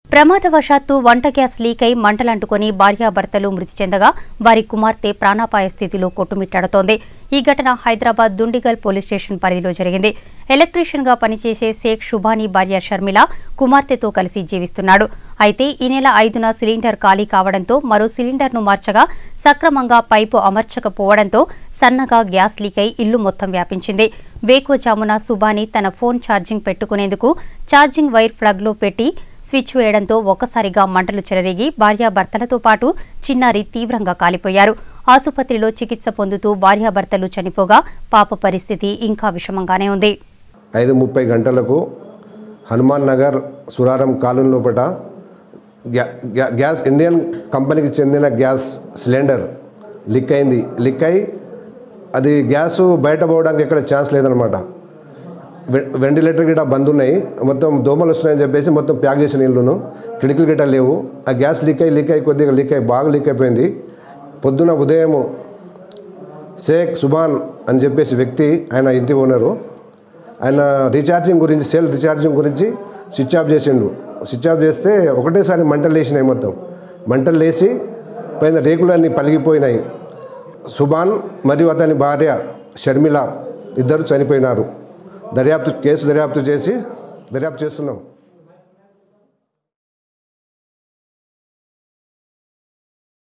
ప్రమాదవశాత్తు వంట gas leak అయి మంటలంటుకొని భార్యాభర్తలు మృతి చెందగా వారి కుమార్తె ప్రాణాపాయ స్థితిలో కొట్టుమిట్టాడుతోంది ఈ ఘటన హైదరాబాద్ దుండిగల్ పోలీస్ స్టేషన్ పరిధిలో జరిగింది ఎలక్ట్రీషియన్ గా పనిచేసే షేక్ షుబానీ భార్య షర్మిల కుమార్తెతో కలిసి జీవిస్తున్నాడు అయితే ఈ నెల ఐదున సిలిండర్ ఖాళీ కావడంతో మరో సిలిండర్ను మార్చగా సక్రమంగా పైపు అమర్చకపోవడంతో సన్నగా గ్యాస్ లీక్ అయి ఇల్లు మొత్తం వ్యాపించింది వేకువజామున సుబాని తన ఫోన్ ఛార్జింగ్ పెట్టుకునేందుకు ఛార్జింగ్ వైర్ ప్లగ్లో పెట్టి స్విచ్ వేయడంతో ఒక్కసారిగా మంటలు చెలరేగి భార్యాభర్తలతో పాటు చిన్నారి తీవ్రంగా కాలిపోయారు ఆసుపత్రిలో చికిత్స పొందుతూ భార్యాభర్తలు చనిపోగా పాప పరిస్థితి ఇంకా విషమంగానే ఉంది ఐదు ముప్పై గంటలకు హనుమాన్ నగర్ సురారం కాలనీ లోపల గ్యా గ్యా- గ్యాస్ ఇండియన్ కంపెనీకి చెందిన గ్యాస్ సిలిండర్ లీక్ అయింది లీక్ అయి అది గ్యాస్ బయట పోవడానికి ఎక్కడ ఛాన్స్ లేదనమాట వె- వెంటిలేటర్ గిట్ట బంద్ ఉన్నాయి మొత్తం దోమలు వస్తున్నాయని చెప్పేసి మొత్తం ప్యాక్ చేసిన ఇల్లును కిటికీలు గిట్ట లేవు ఆ గ్యాస్ లీక్ అయ్యి లీక్ అయ్యి కొద్దిగా లీక్ అయ్యి బాగా లీక్ అయిపోయింది పొద్దున ఉదయం షేక్ సుబాన్ అని చెప్పేసి వ్యక్తి ఆయన ఇంటి ఓనరు ఆయన రీఛార్జింగ్ గురించి సెల్ రీఛార్జింగ్ గురించి స్విచ్ ఆఫ్ చేసిండు స్విచ్ ఆఫ్ చేస్తే ఒకటేసారి మంటలు లేచినాయి మొత్తం మంటలు లేచి పైన రేకులన్నీ పలిగిపోయినాయి సుబాన్ మరియు అతని భార్య షర్మిల ఇద్దరు చనిపోయినారు దర్యాప్తు కేసు దర్యాప్తు చేసి దర్యాప్తు చేస్తున్నాం